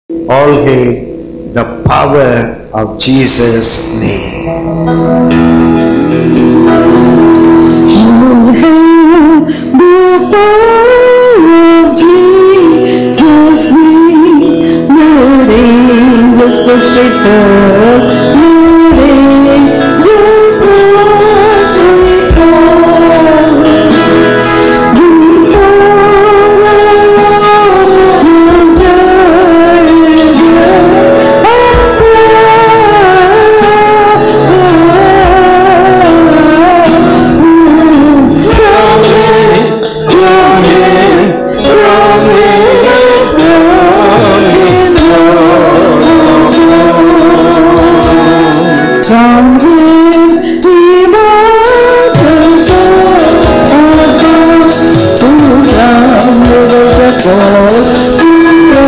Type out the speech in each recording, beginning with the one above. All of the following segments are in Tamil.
All hail the power of Jesus' name. The power of Jesus' name, let angels prostrate fall. Let angels prostrate fall. Before the Lord, the From him we mountains are gone to from the waterfall.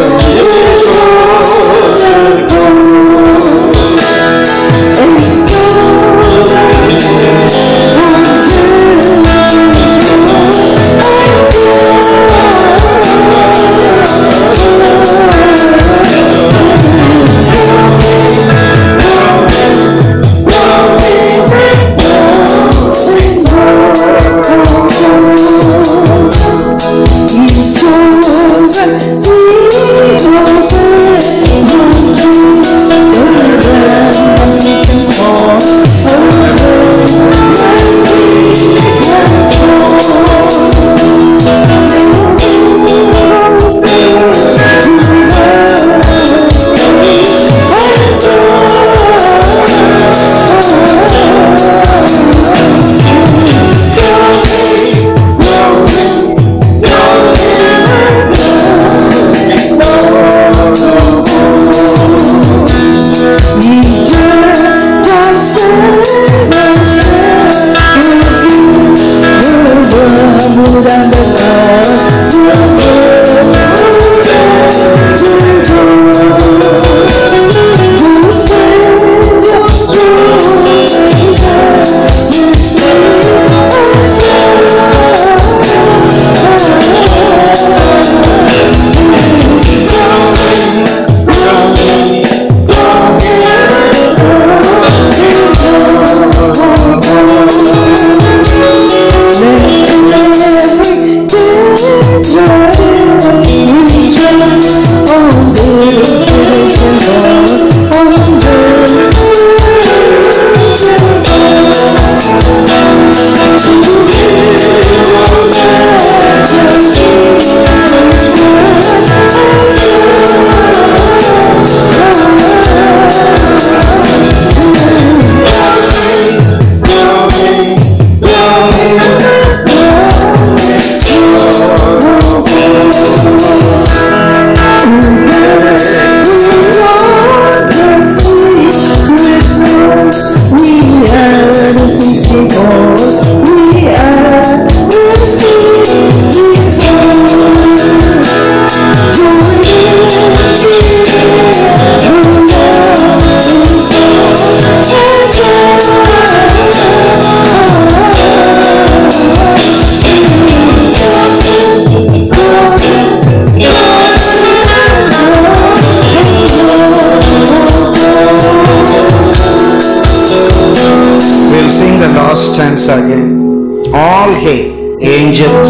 We'll sing the last stanza again. All hail, angels,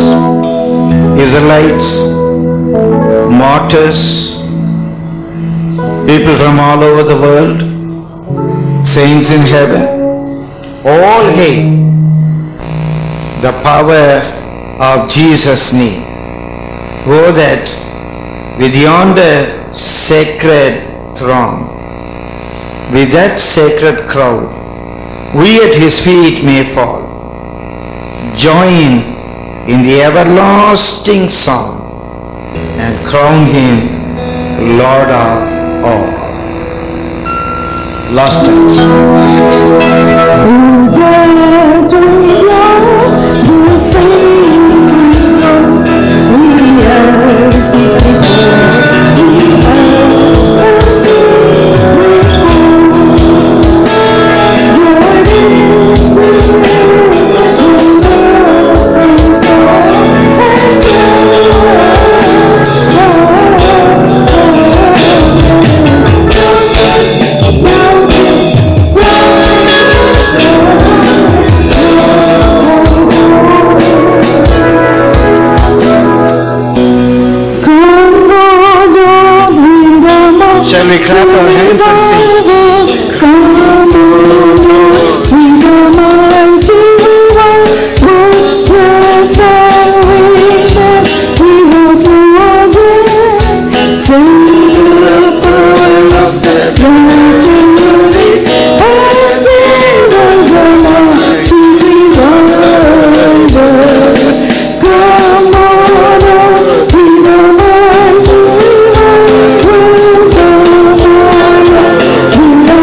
Israelites, martyrs, people from all over the world, saints in heaven. All hail the power of Jesus' name. Oh, that with yonder sacred throng, with that sacred crowd, we at his feet may fall. Join in the everlasting song and crown him Lord of all. Last stanza. Thank you. clap our hands and sing. Come on, we the mighty one, what words I wish that we would know again. Sing the power of the mighty music, and there was a mighty revival. Come on, oh, we the mighty one, we the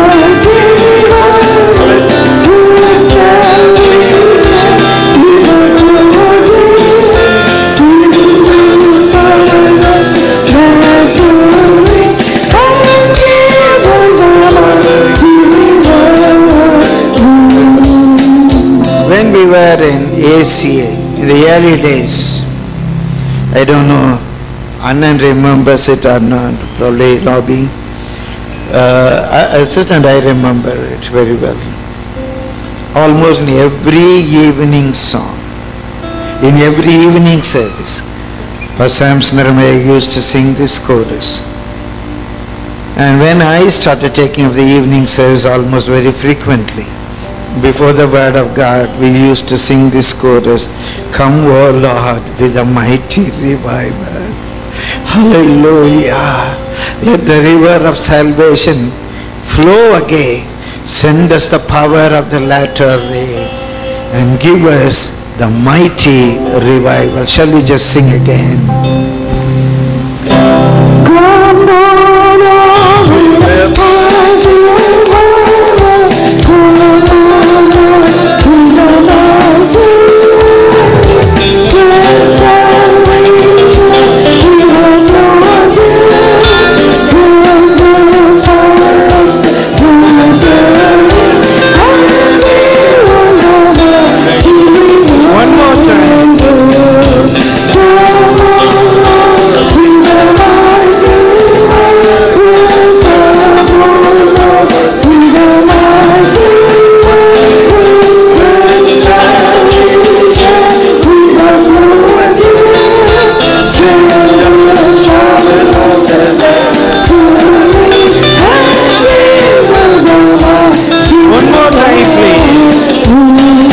When we were in ACA, in the early days, I don't know, Anand remembers it or not, probably Robbie. Uh, I- assistant, I remember it very well. Almost in every evening song, in every evening service, Pastor Samson Ramaya used to sing this chorus. And when I started taking up the evening service almost very frequently, before the word of God, we used to sing this chorus, Come, O Lord, with a mighty revival. Hallelujah. Let the river of salvation flow again. Send us the power of the latter rain and give us the mighty revival. Shall we just sing again? Come on, oh, One more time. One more time, please.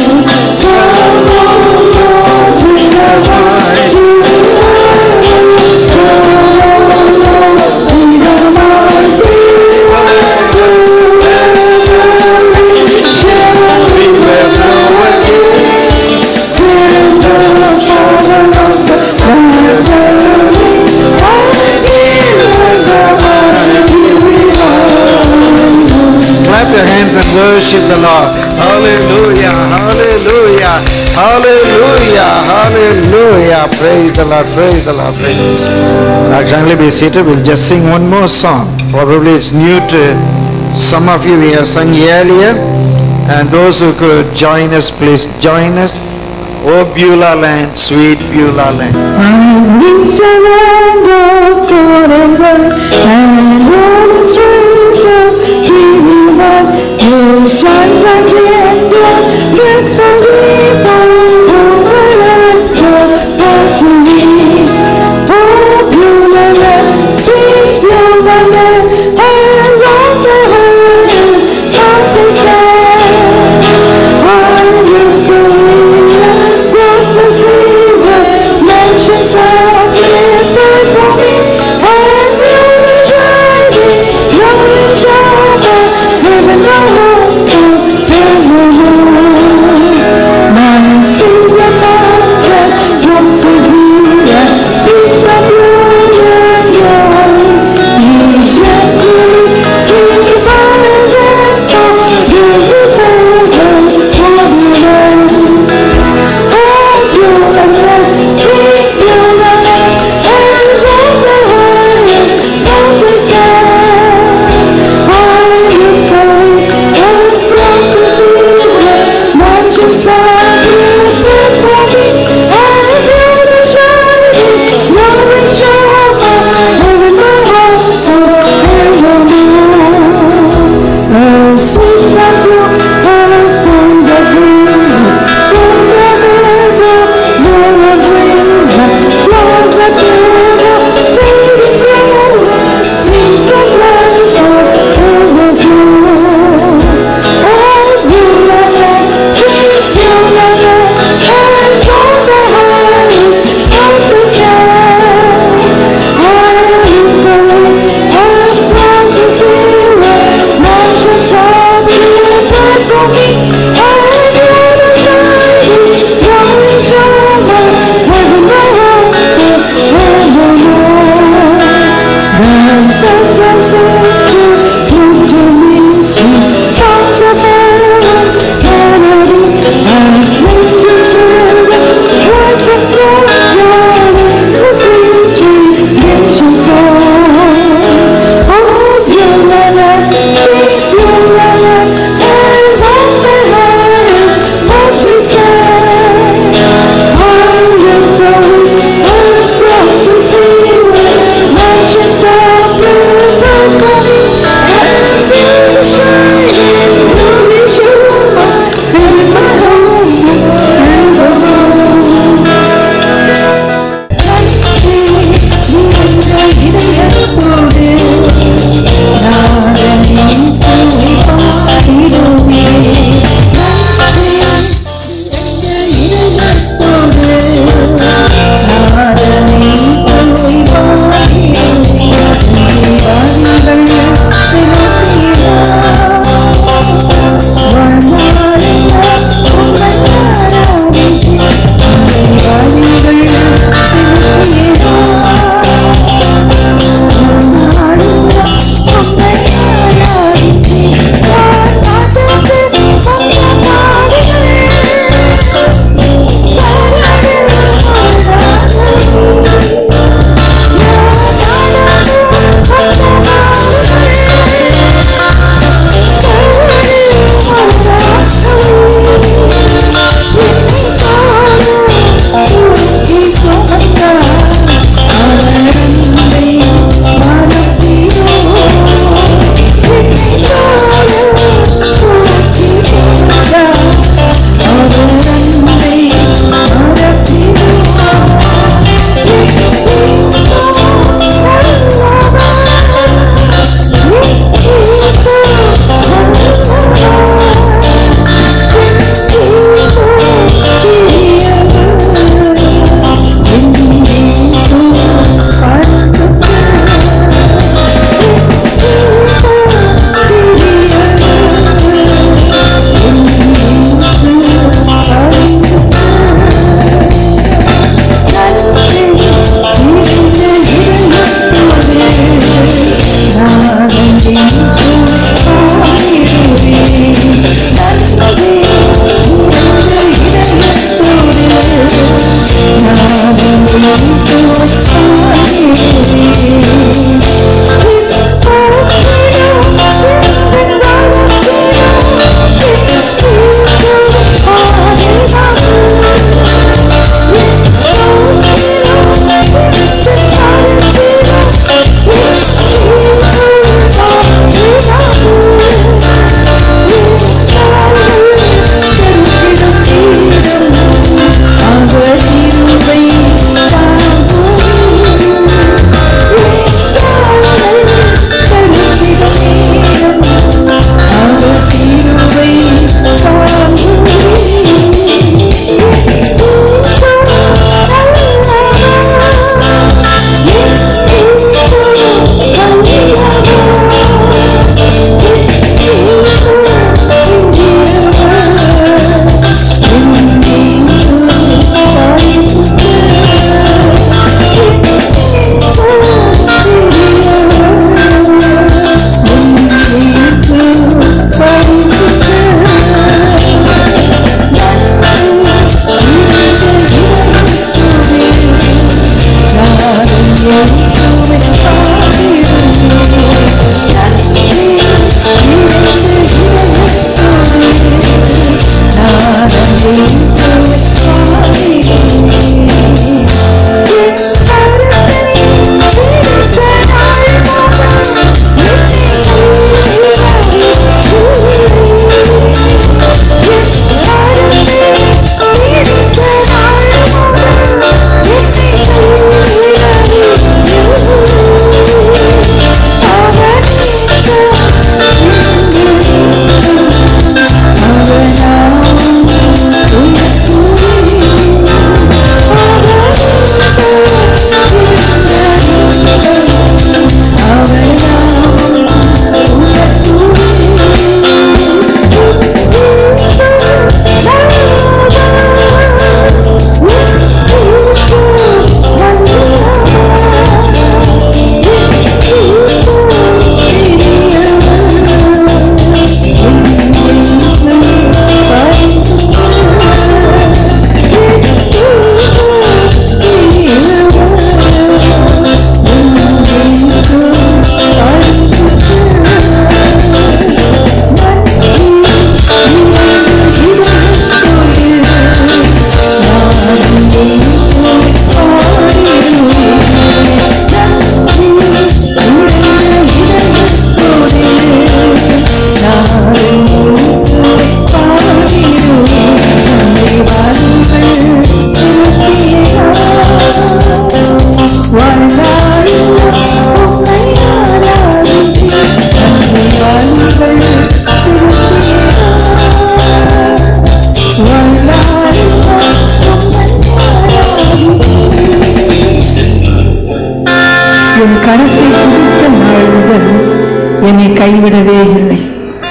Clap your hands and worship the Lord. Hallelujah, hallelujah, hallelujah, hallelujah. Praise the Lord, praise the Lord, praise the Lord. Now kindly be seated. We'll just sing one more song. Probably it's new to some of you. We have sung earlier. And those who could join us, please join us. Oh Beulah land, sweet Beulah land. We surrender God and God and all its riches He one nations and kingdom Blessed forever over us as you lead Oh Beulah land, sweet Beulah land As of the highest mountain stand On you Korea, cross the sea Nations are different from me, and you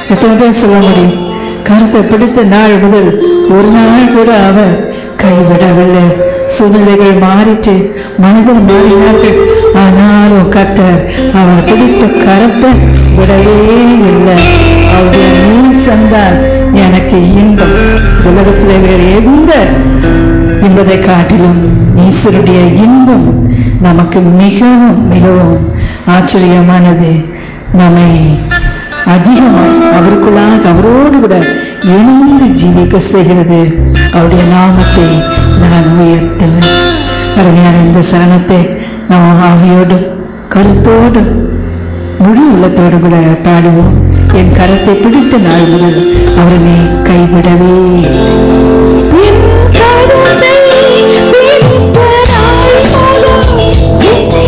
எத்தனை பேர் சொல்ல முடியும் கருத்தை பிடித்த நாள் முதல் ஒரு நாள் கூட அவர் கைவிடவில்லை சூழ்நிலைகள் மாறிட்டு மனிதர் மாறினார்கள் ஆனாலும் கர்த்தர் அவர் பிடித்த கரத்தை விடவே இல்லை அவருடைய நீசந்தான் எனக்கு இன்பம் இந்த உலகத்தில் வேறு எந்த என்பதை காட்டிலும் ஈஸ்வருடைய இன்பம் நமக்கு மிகவும் மிகவும் ஆச்சரியமானது நம்மை அதிகமாய் அவருக்குள்ளாக அவரோடு கூட இணைந்து ஜீவிக்க செய்கிறது அவருடைய நாமத்தை நான் உயர்த்துவேன் அருமையான இந்த சரணத்தை நாம் ஆவியோடும் கருத்தோடும் முழு உள்ளத்தோடு கூட பாடுவோம் என் கரத்தை பிடித்த நாள் முதல் அவரை கைவிடவே இல்லை. என் கரத்தை பிடித்த நாள் முதல் என்னை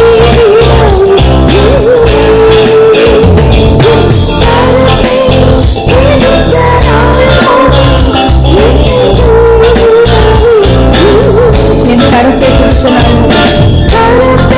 என் கரத்தை பிடித்த நாள் முதல்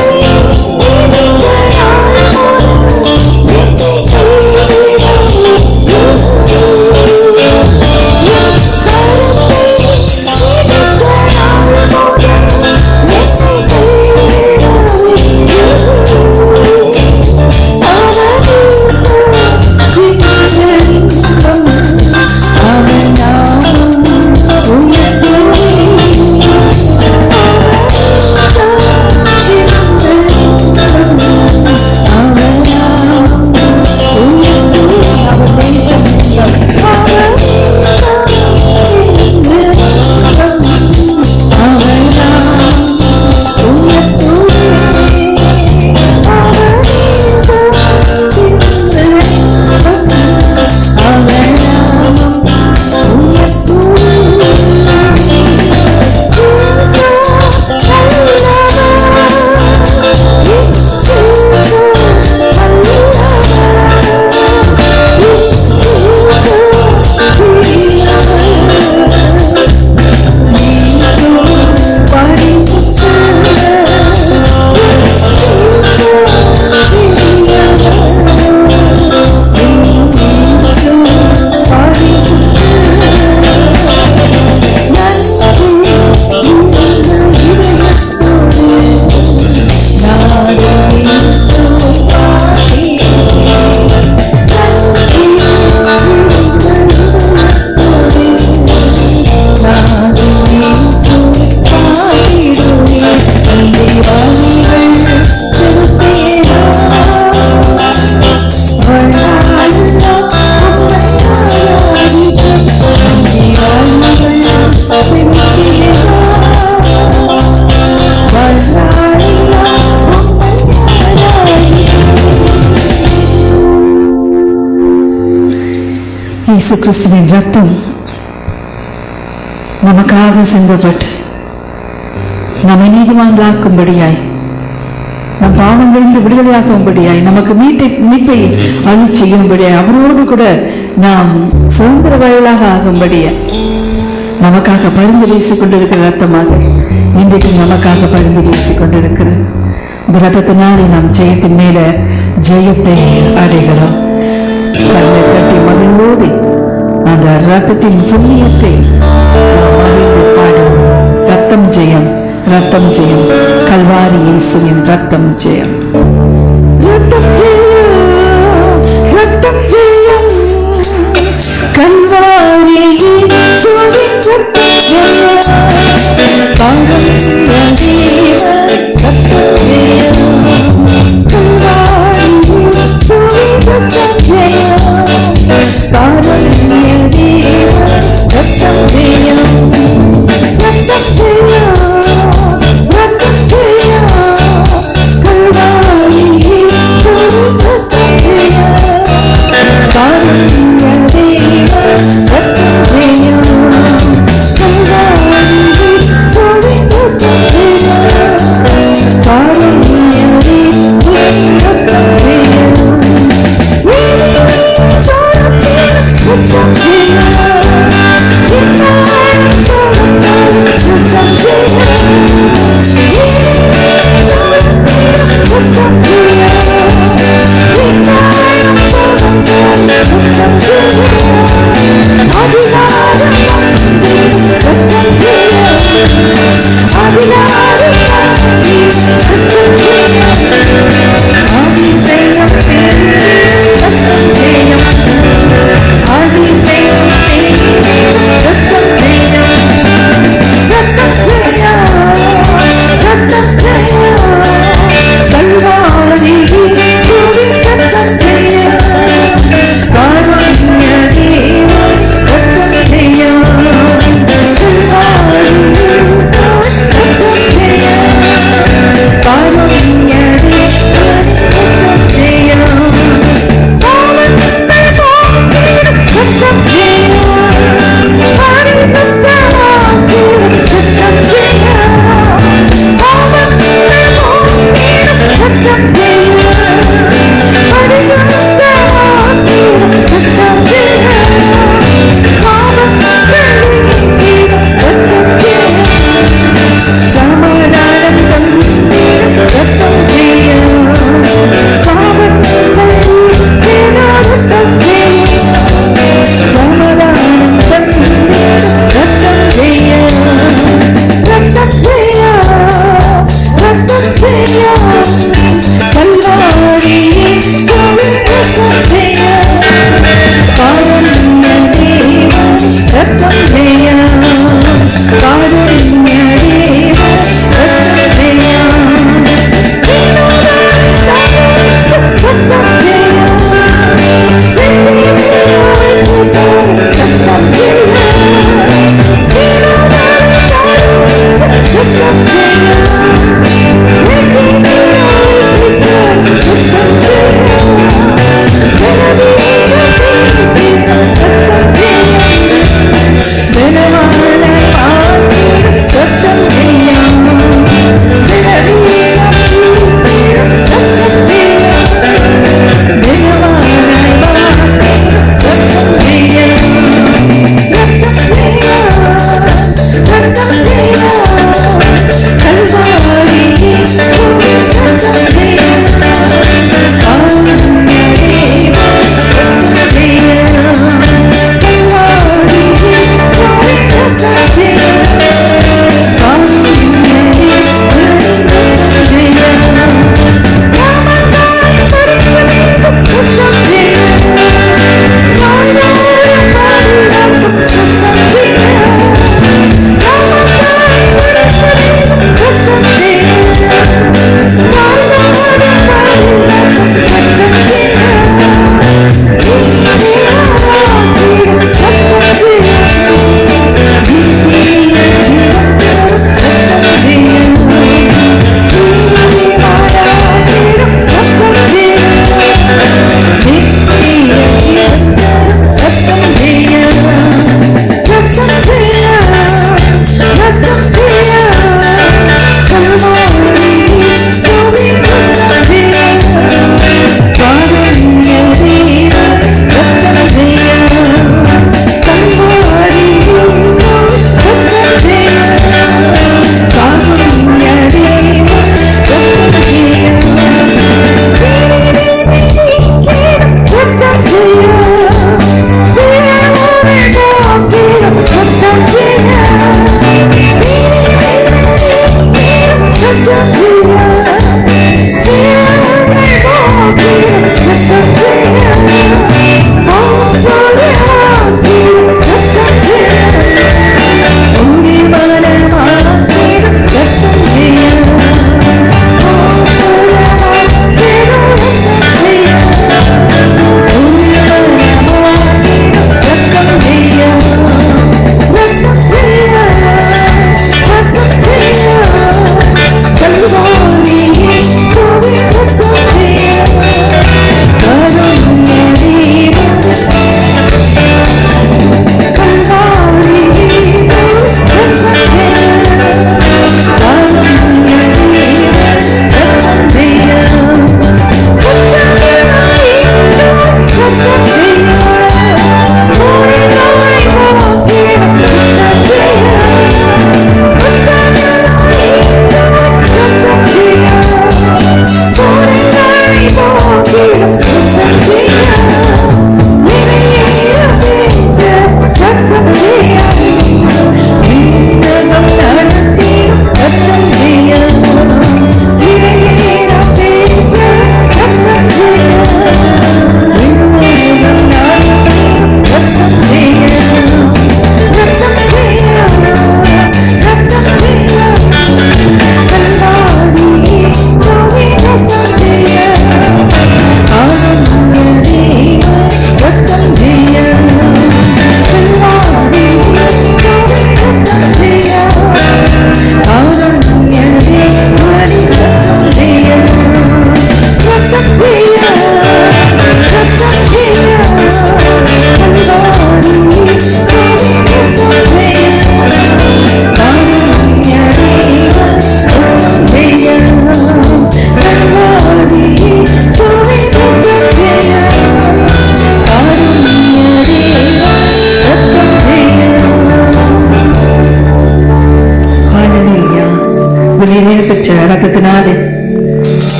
இயேசு கிறிஸ்துவின் ரத்தம் நமக்காக சிந்தப்பட்டு நம்மை நீதிமான்களாக்கும்படியாய் நம் பாவங்களிலிருந்து விடுதலையாக்கும்படியாய் நமக்கு மீட்டை மீட்பை அருள் செய்யும்படியாய் அவரோடு கூட நாம் சுதந்திர வயலாக ஆகும்படியாய் நமக்காக பரிந்து வீசிக் கொண்டிருக்கிற ரத்தமாக இன்றைக்கு நமக்காக பரிந்து வீசிக் கொண்டிருக்கிறது இந்த ரத்தத்தினாலே நாம் ஜெயத்தின் மேல ஜெயத்தை அடைகிறோம் கண்ணை தட்டி மகிழ்வோடு அந்த ரத்தத்தின் புண்ணியத்தை நாம் அறிந்து பாடுவோம் ரத்தம் ஜெயம் ரத்தம் ஜெயம் கல்வாரி இயேசுவின் ரத்தம் ஜெயம் ரத்தம் ஜெயம் ரத்தம் ஜெயம் கல்வாரி இயேசுவின் ரத்தம் ஜெயம் பாவம் தேவ ரத்தம் ஜெயம் கல்வாரி இயேசுவின் ரத்தம் ஜெயம் காரண்ய தேவ ரத்தம் ஜெயம் ரத்தம் ஜெயம் ரத்தம் ஜெயம் கல்வாரி இயேசுவின்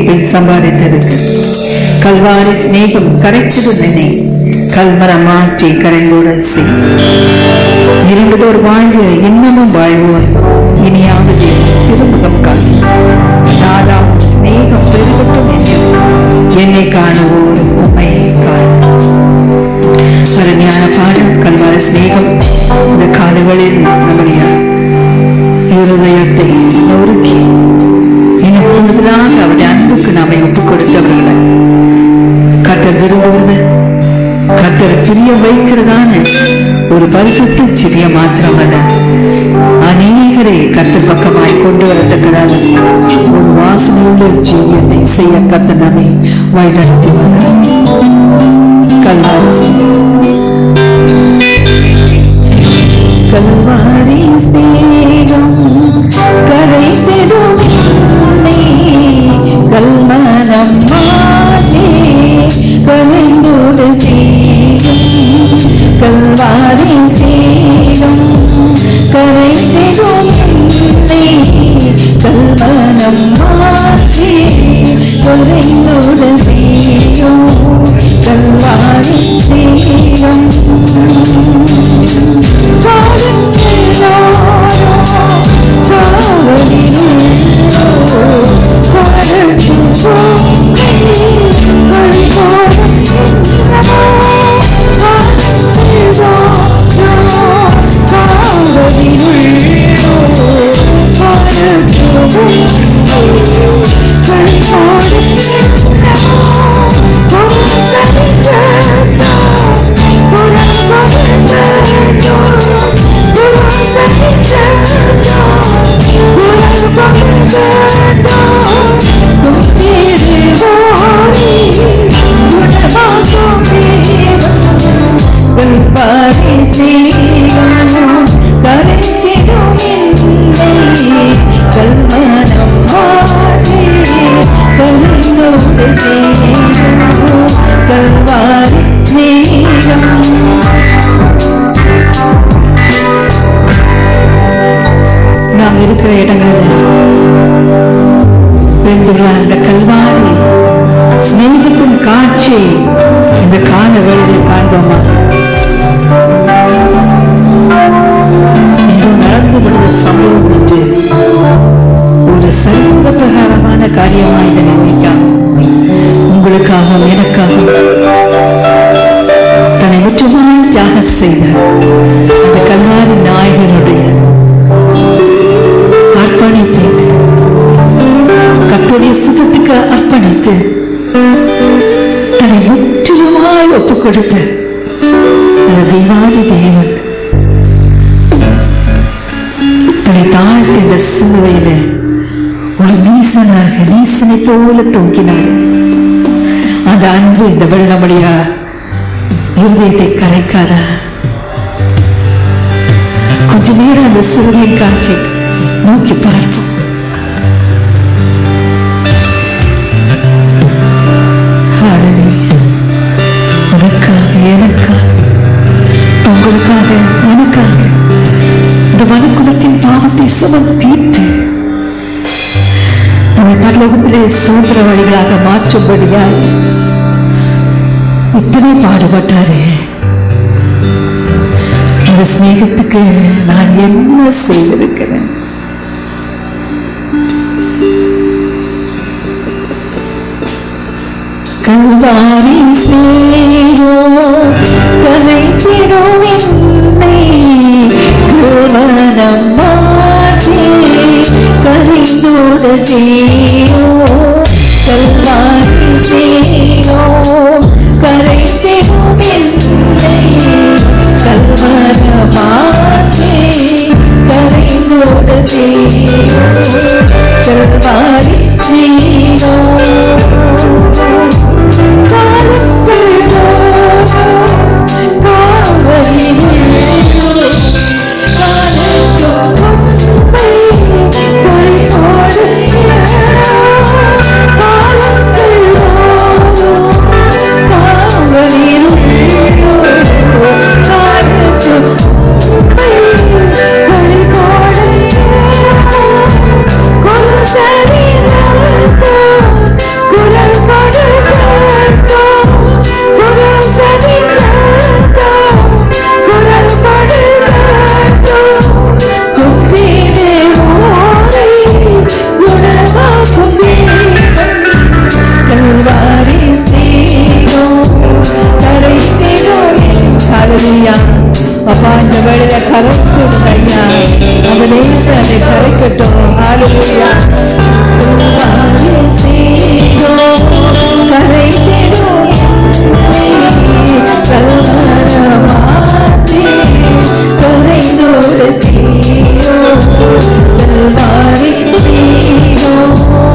கிரியைகள் சம்பாதித்ததுக்கு கல்வாரி சிநேகம் கரைத்தது நினை கல்மரம் மாற்றி கரைந்தோட செய் இருந்ததோர் வாழ்வு இன்னமும் வாழ்வோர் இனியாவது திருமுகம் காண் நாதாம் சிநேகம் பெருகட்டும் என்னில் என்னை காணுவோர் உண்மையை காணும் அருமையான பாடல் கல்வார சிநேகம் இந்த காலங்களில் நம்முடைய இருதயத்தை நொறுக்கி இன்னும் கூடுதலாக அவருடைய அன்புக்கு நாமை ஒப்புக் கொடுத்தவர்களை கத்தர் விரும்புவது கத்தர் பிரிய வைக்கிறதான ஒரு பரிசுத்த சிறிய மாத்திரமல்ல அநேகரை கத்தர் பக்கமாய் கொண்டு வரத்தக்கதான ஒரு வாசனையுள்ள ஜீவியத்தை செய்ய கத்தர் நம்மை வழிநடத்தி வர கல்வாரி கல்வாரி ஸ்நேகம் கரைத்திடும் என்னை கல்மனம் மாற்றி கலைந்தோடு செய்யும் கல்வாரி ஸ்நேகம் கரைத்திடும் என்னை கல்மனம் மாற்றி கலைந்தோடு செய்யும் கல்வாரி ஸ்நேகம் கல்வாரி ஸ்நேகம் நாம் இருக்கிற இடங்களில் வேண்டுகிற அந்த கல்வாரி சிநேகத்தின் காட்சி இந்த கால வேளையை காண்போமா ஏதோ நடந்து விடுத சம்பவம் என்று ஒரு சரித்திர பிரகாரமான காரியமா இதை நினைக்காம உங்களுக்காகவும் எனக்காகவும் தன்னை முற்றிலுமாய் தியாகம் செய்த அந்த கல்வாரி நாயகனுடைய அர்ப்பணித்து கத்துடைய சுத்தத்துக்கு அர்ப்பணித்து தன்னை முற்றிலுமாய் ஒப்புக் கொடுத்த அந்த தெய்வாதி தேவன் தன்னை தாழ்த்தி இந்த சிலுவையில ஒரு நீசனாக நீசனை போல தூங்கினார் அந்த அன்பு இந்த வெள்ளமடியா இருதயத்தை கரைக்காதா கொஞ்ச நேரம் அந்த சிறுவையின் காட்சி நோக்கி பார்ப்போம் Hallelujah. உனக்காக எனக்காக உங்களுக்காக எனக்காக இந்த மனுக்குலத்தின் பாவத்தை சுமந்து தீர்த்து நம்மை பரலோகத்திலே சுதந்திர வழிகளாக மாற்றும்படியாய் இத்தனை பாடுபட்டாரே இந்த சிநேகத்துக்கு நான் என்ன செய்திருக்கிறேன் கல்வாரி ஸ்நேகோ கலைத்திடும் என்னை கல்வனம் மாற்றி கரைந்தோட செய்யோ கல்வாரி ஸ்நேகோ கரைத்திடும் என்னை கல்வனம் மாற்றி கரைந்தோட செய்யோ கல்வாரி ஸ்நேகோ சரி கல்வாரி ஸ்நேகம் கரைத்திடும் ஹalleluya அப்பா இந்த வேளையில கரைக்கும் ஐயா அந்த நேசனை கரைக்கட்டும் ஹalleluya கல்வாரி ஸ்நேகம் கரைத்திடும் கல்வரமாற்றி கரைந்தோட ஜீவோ கல்வாரி ஸ்நேகம்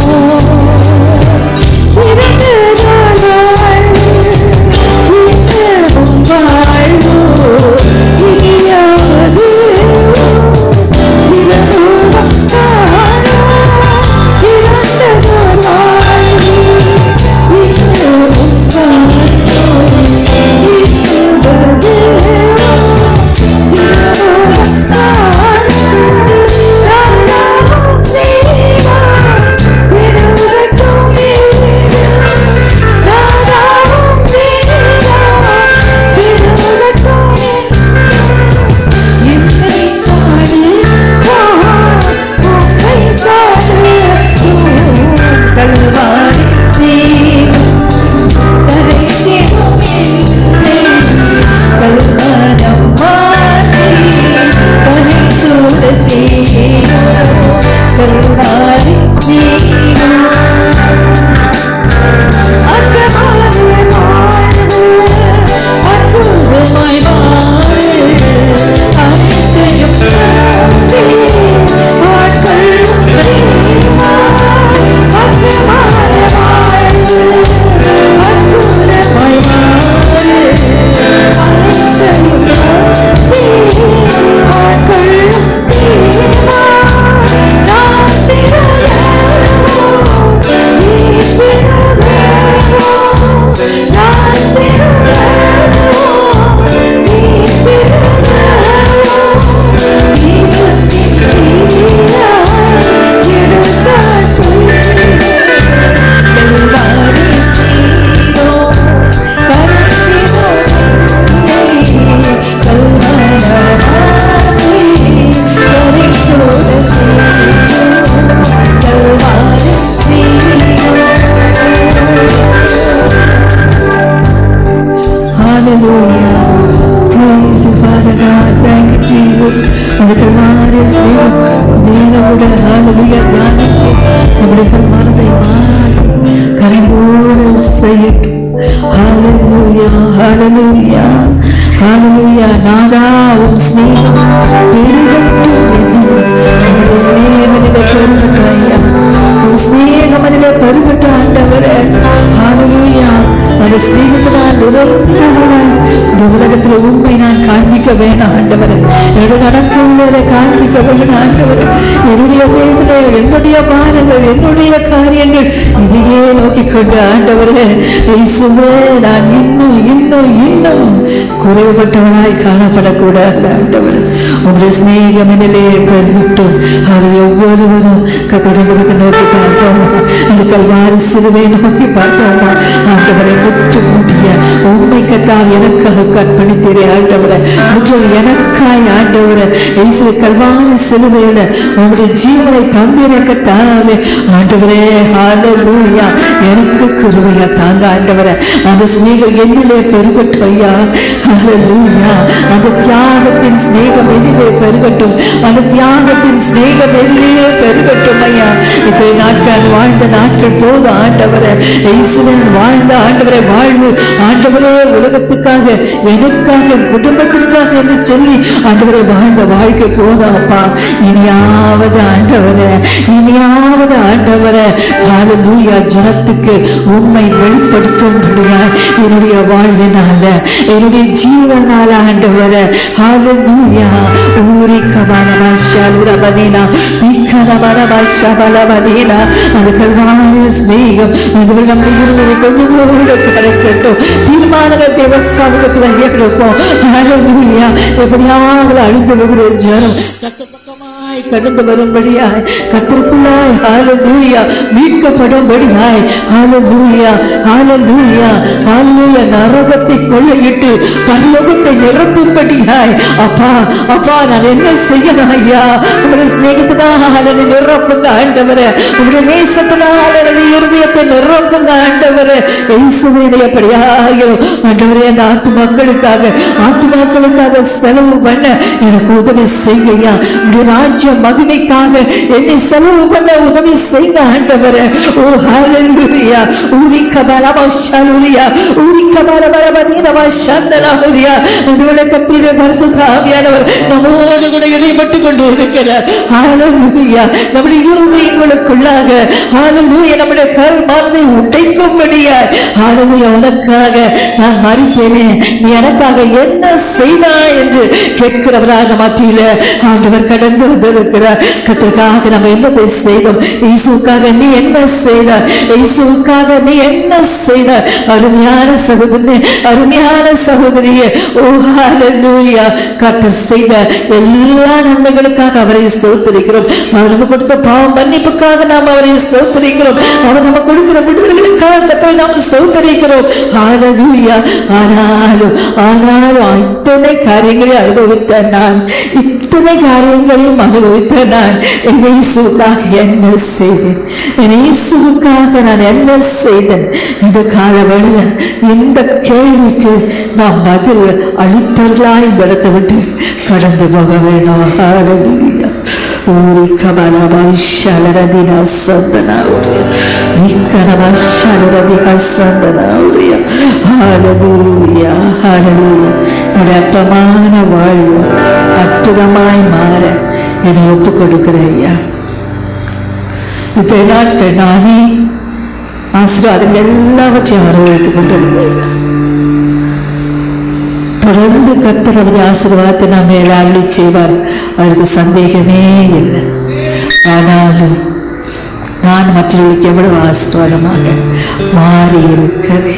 Hallelujah. Praise you, Father God. Thank you, Jesus. உங்களுடைய கல்வாரிய ஸ்நேகம் தேவனுடைய ஹalleluya தியானிக்கும் நம்முடைய கல்வாரத்தை மாற்றி கரைபோல செய்யட்டும் ஹalleluya hallelujah hallelujah நாதா உன் ஸ்நேகம் பெருகட்டும் என்னில். உம்முடைய ஸ்நேகம் என்னிலே பெருகட்டும் ஐயா உன் ஸ்நேகம் என்னிலே பெருகட்டும் ஆண்டவரே ஹalleluya அந்த ஸ்நேகத்தினால் நிறைந்தவனாய் இந்த உலகத்தில் உண்மை நான் காண்பிக்க வேண்டாம் ஆண்டவரே என்னுடைய நடக்கையில் அதை காண்பிக்க வேண்டாம் ஆண்டவரே என்னுடைய வேதனை என்னுடைய பாரங்கள் என்னுடைய காரியங்கள் இதையே நோக்கிக் கொண்டு ஆண்டவரே இயேசுவே நான் இன்னும் இன்னும் இன்னும் குறைவுபட்டவனாய் காணப்படக்கூடாது ஆண்டவர் உங்களுடைய சிநேகம் என்னிலே பெருகட்டும் அது ஒவ்வொருவரும் கத்தோடைய முகத்தை நோக்கி பார்த்தோமா அந்த கல்வாரி சிறுவை நோக்கி பார்த்தோமா ஆண்டவரை முற்று முட்டிய உண்மை கத்தால் எனக்காக கற்பணித்தீரே ஆண்டவரை முற்றில் எனக்காய் ஆண்டவரை இயேசு கல்வாரி சிலுவையில உங்களுடைய ஜீவனை தந்தீரே கத்தாவே ஆண்டவரே ஹalleluya எனக்கு கிருபையா தாங்க ஆண்டவரே அந்த சிநேகம் என்னிலே பெருகட்டும் ஐயா ஹalleluya அந்த தியாகத்தின் சிநேகம் என்னிலே பெருகட்டும் அந்த தியாகத்தின் சிநேகம் என்னிலே பெருகட்டும் ஐயா இத்தனை நாட்கள் வாழ்ந்த நாட்கள் போதும் ஆண்டவரே இயேசுவின் வாழ்ந்த ஆண்டவரை வாழ்வு ஆண்டவரே உலகத்துக்காக எனக்காக குடும்பத்திற்காக என்று சொல்லி ஆண்டவரை வாழ்ந்த வாழ்க்கை போதும் அப்பா இனியாவது ஆண்டவரே இனியாவது ஆண்டவரே ஹalleluya ஜனத்துக்கு உண்மை வெளிப்படுத்தும்படியாய் என்னுடைய வாழ்வினால என்னுடைய ஜீவனால ஆண்டவரே ஹalleluya ஊரி கபாலமா ஷாலுரபதீனா இக்கரபரபா ஷபலபதீனா அந்த கல்வாரி ஸ்நேகம் ஆண்டவரே நம்முடைய இருவரை கொஞ்சம் கூட கரைக்கட்டும் தீர்மானங்கள் தேவ சமூகத்தில் எடுப்போம் ஹalleluya எப்படியாவது அழிந்து விடுகிற ஜனம் பக்கமாய் கடந்து வரும்படியாய் கத்திற்குள்ளாய் ஹalleluya மீட்கப்படும்படியாய் ஹalleluya ஹalleluya ஹalleluya நரகத்தை கொள்ளையிட்டு பரலோகத்தை நிரப்பும்படியாய் அப்பா அப்பா நான் என்ன செய்யணும் ஐயா உங்களுடைய சிநேகத்தினால என்னை நிரப்புங்க ஆண்டவரே உங்களுடைய நேசத்தினால என்னுடைய இருதயத்தை நிரப்புங்க ஆண்டவரே இயேசுவையுடையபடியாகிறோம் ஆண்டவரே அந்த ஆத்துமாக்களுக்காக ஆத்துமாக்களுக்காக செலவு பண்ண எனக்கு உதவி செய்கையா உடைய ராஜ்ய மகிமைக்காக என்னை செலவு பண்ண உதவி செய்த ஆண்டவரே ஓ ஹalleluya ஊரி கபலவ ஷலுலியா ஊரி கபலவ நீனவ சந்தனவரியா நம்முடைய கத்திர பரிசுத்த ஆவியானவர் நம்மோடு கூட இடைப்பட்டு கொண்டு இருக்கிறார் ஹalleluya நம்முடைய இருதயங்களுக்குள்ளாக ஹalleluya நம்முடைய கர்மாவை உடைக்கும்படியா ஹalleluya உனக்காக நான் மறித்தேனே நீ எனக்காக என்ன செய்தாய் என்று கேட்கிறவராக மத்தியில ஆண்டவர் கடந்து வந்திருக்கிறார் கத்திற்காக நம்ம என்னத்தை செய்தோம் இயேசுக்காக நீ என்ன செய்தாய் இயேசுக்காக நீ என்ன செய்தாய் அருமையான சகோதரனே அருமையான சகோதரியே ஓ ஹalleluya கர்த்தர் செய்த எல்லா நன்மைகளுக்காக அவரை ஸ்தோத்திரிக்கிறோம் அவர் நமக்கு கொடுத்த பாவ மன்னிப்புக்காக நாம் அவரை ஸ்தோத்திரிக்கிறோம் அவர் நமக்கு கொடுக்கிற விடுதலைகளுக்காக கர்த்தரை நாம் ஸ்தோத்திரிக்கிறோம் ஹalleluya ஆனாலும் ஆனாலும் இத்தனை காரியங்களை அனுபவித்த நான் இத்தனை காரியங்களையும் அனுபவித்த நான் என் இயேசுக்காக என்ன செய்தேன் என் இயேசுக்காக நான் என்ன செய்தேன் இந்த காலவழியில் இந்த கேள்விக்கு நான் பதில் அளித்தர்களா இந்த இடத்தை விட்டு கடந்து போக வேணும் ஹalleluya Uri kabala baishalaradi asandana uriya. Nikara baishalaradi asandana uriya. Hallelujah, hallelujah. என்னுடைய அற்பமான வாழ்வு அற்புதமாய் மாற என்னை ஒப்புக் கொடுக்கிறேன் ஐயா இத்தனை நாட்கள் நானே ஆசீர்வாதங்கள் எல்லாவற்றையும் வரவழைத்துக் கொண்டிருந்தேன் தொடர்ந்து கர்த்தர் அவருடைய ஆசீர்வாதத்தை நாம் மேல அருளி செய்வார் அவருக்கு சந்தேகமே இல்லை ஆனாலும் நான் மற்றவர்களுக்கு எவ்வளவு ஆசீர்வாதமாக மாறி இருக்கிறேன்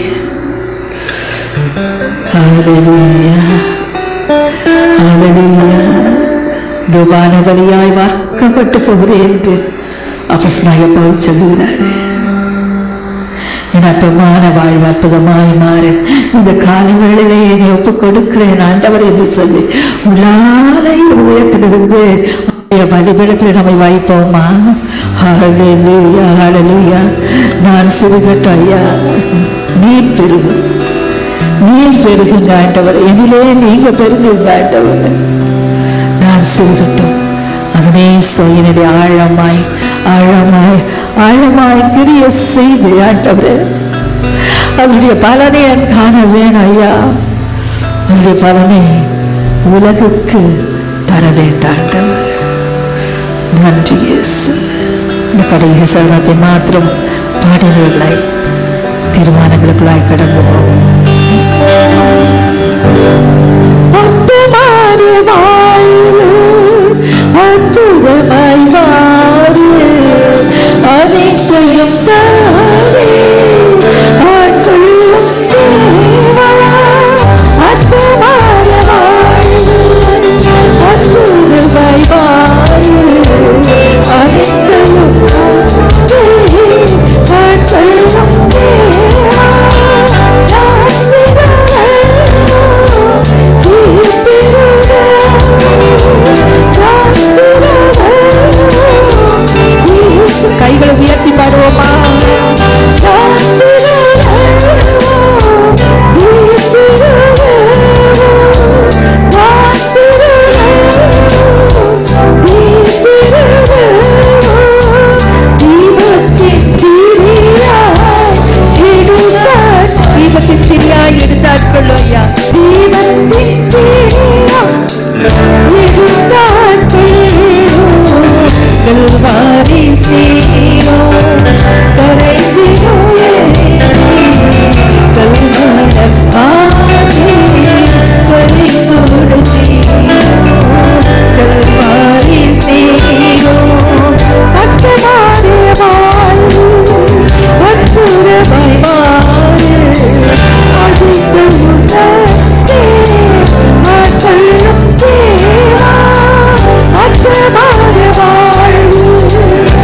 Hallelujah. Hallelujah. துபான வழியாய் வார்க்கப்பட்டு போகிறேன் என்று அப்பஸ்நாய பவுல் சொல்லுகிறார் என் அற்பமான வாழ்வு அற்புதமாய் மாற இந்த கால வேளையிலே என்னை ஒப்புக் கொடுக்கிறேன் ஆண்டவர் என்று சொல்லி உள்ளாலை உயரத்திலிருந்து அவருடைய பலிபீடத்தில் நம்மை வைப்போமா ஹalleluya ஹalleluya நான் சிறுகட்டும் ஐயா நீர் பெருகும் நீர் பெருகுங்க ஆண்டவர் எதிலே நீங்க பெருகுங்க ஆண்டவர் நான் சிறுகட்டும் அதனே என்னுடைய ஆழமாய் ஆழமாய் ஆழமாய் கிரிய செய்து ஆண்டவரே அதனுடைய பலனை நான் காண வேணும் ஐயா அதனுடைய பலனை உலகுக்கு தர வேண்டாண்டவர் நன்றி இயேசு இந்த கடைசி சரணத்தை மாத்திரம் பாடல்களாய் தீர்மானங்களுக்குள்ளாய் கடந்து போவோம் அற்புதமான வாழ்வு, அற்புதமாய் வாரு, அனைத்தையும் தாரே, ஆட்கொள்ளும் தேவா. அற்புதமான வாழ்வு, அற்புதமாய் வாரு, அனைத்தையும் தாரே, ஆட்கொள்ளும் தேவா. கைகளை உயர்த்தி பாடுவோமா தீபத்தின் திரியாய் எடுத்தாட்கள் ஐயா தீபத்தின் கல்வாரி சீரோ கரைந்தினோயே கல்வார ஆதி பறிகொடு கல்வாரி சீரோ அக்கமாரே வாழ்வு அற்புதமாய் மாறு அதிக முதலே ஆட்கொள்ளும் தேவா அற்புதமான வாழ்வு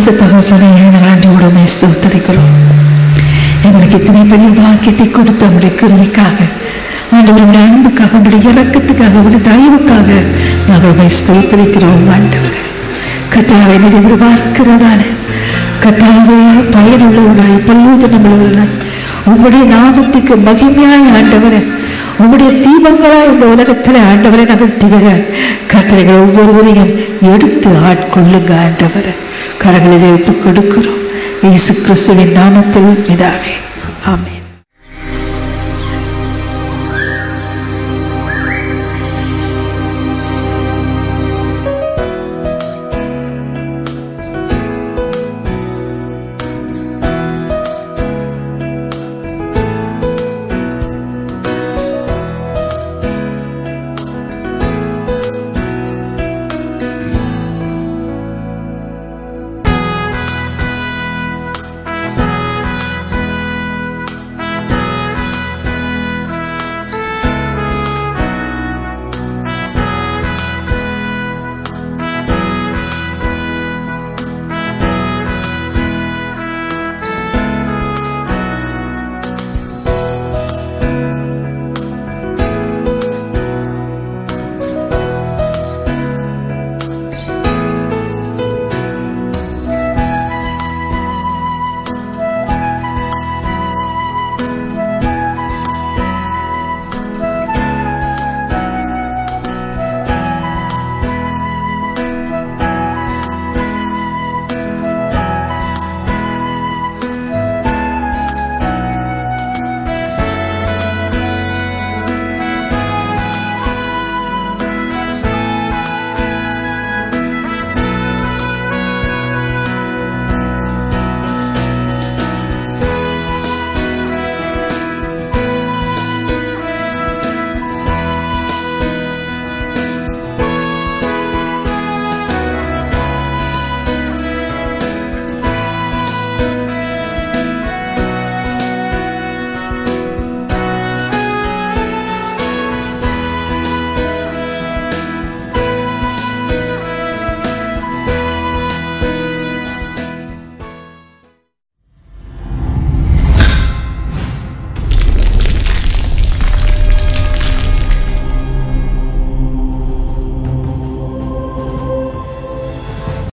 நேச தகப்பனே ஆண்டியோட மே ஸ்தோத்தரிக்கிறோம் எங்களுக்கு இத்தனை பெரிய பாக்கியத்தை கொடுத்த உடைய கருவிக்காக ஆண்டவருடைய அன்புக்காக உடைய இறக்கத்துக்காக உடைய தயவுக்காக நாங்கள் உண்மை ஸ்தோத்தரிக்கிறோம் ஆண்டவர் கத்தாவை நீர் எதிர்பார்க்கிறதான கத்தாவே பயனுள்ளவர்களாய் பிரயோஜனம் உள்ளவர்களாய் உங்களுடைய நாமத்துக்கு மகிமையாய் ஆண்டவரை உங்களுடைய தீபங்களாய் இந்த உலகத்தில் ஆண்டவரை நாங்கள் திகழ கத்திரைகள் ஒவ்வொருவரையும் எடுத்து ஆட்கொள்ளுங்க ஆண்டவரை கரங்களிலே ஒப்புக் கொடுக்கிறோம் இயேசு கிறிஸ்துவின் நாமத்தில் பிதாவே ஆமென்